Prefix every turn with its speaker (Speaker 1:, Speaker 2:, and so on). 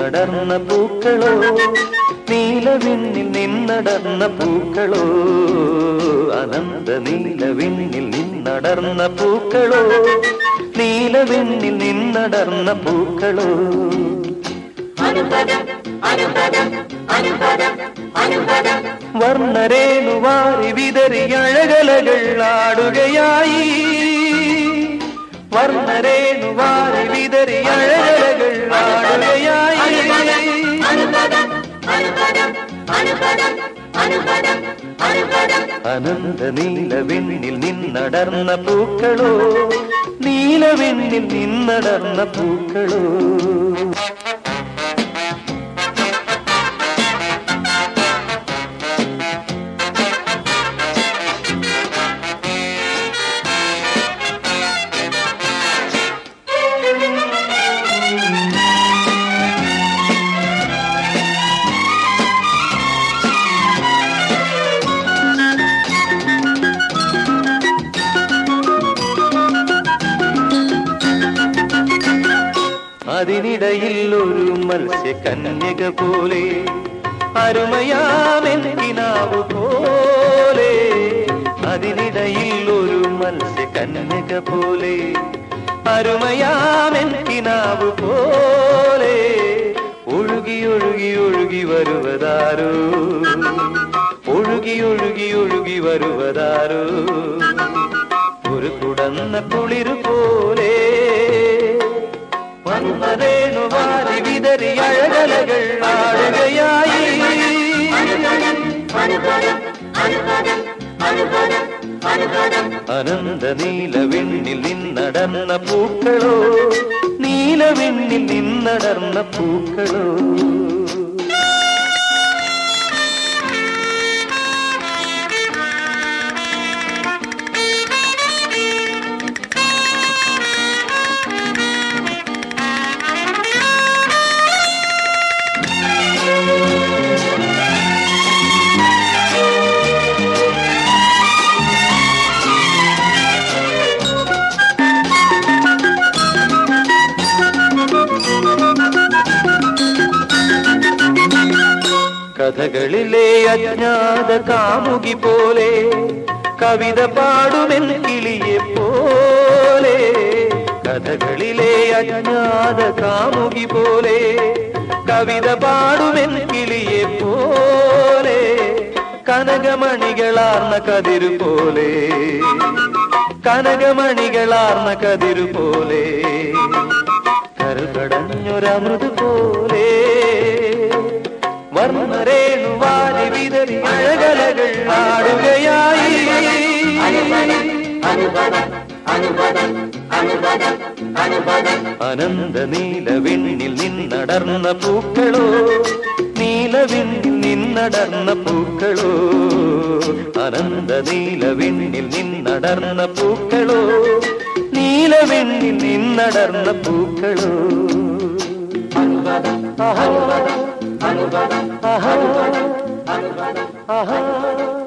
Speaker 1: നിന്നടർന്ന പൂക്കളോ നീലവിണ്ണിൽ നിന്നടർന്ന പൂക്കളോ അനന്ത നീലവിണ്ണിൽ നിന്നടർന്ന പൂക്കളോ നീലവിണ്ണിൽ നിന്നടർന്ന പൂക്കളോ
Speaker 2: അനുപദം അനുപദം അനുപദം അനുപദം
Speaker 1: വർണ്ണരേണുവാരി വിതറി അഴകലകൾ ആടുകയായി വർണ്ണരേണുവാരി വിതറി അഴകലകൾ ആടുകയായി
Speaker 2: അനുപദം അനുപദം അനുപദം അനുപദം അനുപദം
Speaker 1: അനന്ത നീലവിണ്ണിൽ നിന്നടർന്ന പൂക്കളോ നീലവിണ്ണിൽ നിന്നടർന്ന പൂക്കളോ അതിനിടയിൽ ഒരു മത്സ്യ കന്യക പോലെ അരുമയാമെന്തിനാവു പോലെ അതിനിടയിൽ ഒരു മത്സ്യ കന്യക പോലെ അരുമയാമെന്തിനാവു പോലെ ഒഴുകി ഒഴുകി ഒഴുകി വരുവതാരോ ഒഴുകി ഒഴുകി ഒഴുകി വരുവതാരോ ഒരു കുടന്ന കുളിരു പോലെ വന്നതേനു വാരി വിതറി അഴകലകൾ ആടുകയായി
Speaker 2: അനുപദം അനുപദം അനുപദം അനുപദം
Speaker 1: അനന്ത നീലവിണ്ണിൽ നിന്നടർന്ന പൂക്കളോ നീലവിണ്ണിൽ നിന്നടർന്ന പൂക്കളോ കഥകളിലെ അജ്ഞാത കാമുകി പോലെ കവിത പാടുമെൻ കിളിയെ പോലെ കഥകളിലെ അജ്ഞാത കാമുകി പോലെ കവിത പാടുമെൻ കിളിയെ പോലെ കനകമണികളാർന്ന കതിരു പോലെ കനകമണികളാർന്ന കതിരു പോലെ കരുകടഞ്ഞൊരമൃത് പോലെ വർണ്ണരേണു വാരി വിതറി അഴകലകൾ ആടുകയായി
Speaker 2: അനുപദം അനുപദം അനുപദം അനുപദം
Speaker 1: അനന്ത നീലവിണ്ണിൽ നിന്നടർന്ന പൂക്കളോ നീലവിണ്ണിൽ നിന്നടർന്ന പൂക്കളോ അനന്ത നീലവിണ്ണിൽ നിന്നടർന്ന പൂക്കളോ നീലവിണ്ണിൽ നിന്നടർന്ന പൂക്കളോ ആഹാ ആഹാ ആഹാ